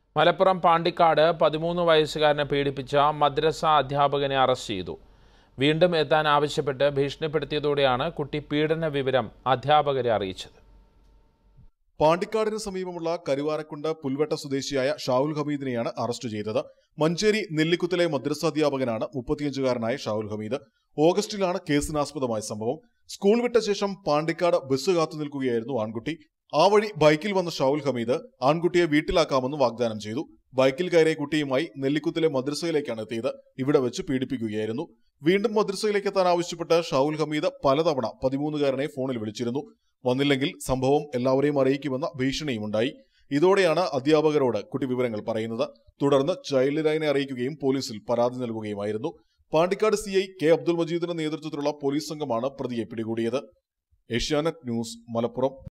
മലപ്പുറം പാണ്ടിക്കാട് പതിമൂന്ന് വയസ്സുകാരനെ പീഡിപ്പിച്ച മദ്രസ അധ്യാപകനെ അറസ്റ്റ് ചെയ്തു വീണ്ടും എത്താൻ ആവശ്യപ്പെട്ട് ഭീഷണിപ്പെടുത്തിയതോടെയാണ് കുട്ടി പീഡന വിവരം അധ്യാപകരെ അറിയിച്ചത് പാണ്ടിക്കാടിന് സമീപമുള്ള കരുവാരക്കുണ്ട് പുൽവെട്ട സ്വദേശിയായ ഷാവുൽ ഹമീദിനെയാണ് അറസ്റ്റ് ചെയ്തത് മഞ്ചേരി നെല്ലിക്കുത്തിലെ മദ്രസാധ്യാപകനാണ് മുപ്പത്തിയഞ്ചുകാരനായ ഷാവുൽ ഹമീദ് ഓഗസ്റ്റിലാണ് കേസിനാസ്പദമായ സംഭവം സ്കൂൾ വിട്ട ശേഷം പാണ്ടിക്കാട് ബസ് കാത്തു നിൽക്കുകയായിരുന്നു ആൺകുട്ടി ആ വഴി ബൈക്കിൽ വന്ന ഷാവുൽ ഹമീദ് ആൺകുട്ടിയെ വീട്ടിലാക്കാമെന്ന് വാഗ്ദാനം ചെയ്തു ബൈക്കിൽ കയറിയ കുട്ടിയുമായി നെല്ലിക്കുത്തിലെ മദ്രസയിലേക്കാണ് എത്തിയത് ഇവിടെ വെച്ച് പീഡിപ്പിക്കുകയായിരുന്നു വീണ്ടും മദ്രസയിലേക്ക് എത്താൻ ആവശ്യപ്പെട്ട് ഷാവുൽ ഹമീദ് പലതവണ പതിമൂന്നുകാരനെ ഫോണിൽ വിളിച്ചിരുന്നു വന്നില്ലെങ്കിൽ സംഭവം എല്ലാവരെയും അറിയിക്കുമെന്ന ഭീഷണിയുമുണ്ടായി ഇതോടെയാണ് അധ്യാപകരോട് കുട്ടി വിവരങ്ങൾ പറയുന്നത് തുടർന്ന് ചൈൽഡ് ലൈനെ അറിയിക്കുകയും പോലീസിൽ പരാതി നൽകുകയുമായിരുന്നു Pandikkad C I K Abdul മജീദിന്റെ നേതൃത്വത്തിലുള്ള പോലീസ് സംഘമാണ് പ്രതിയെ പിടികൂടിയത് ഏഷ്യാനെറ്റ് ന്യൂസ് മലപ്പുറം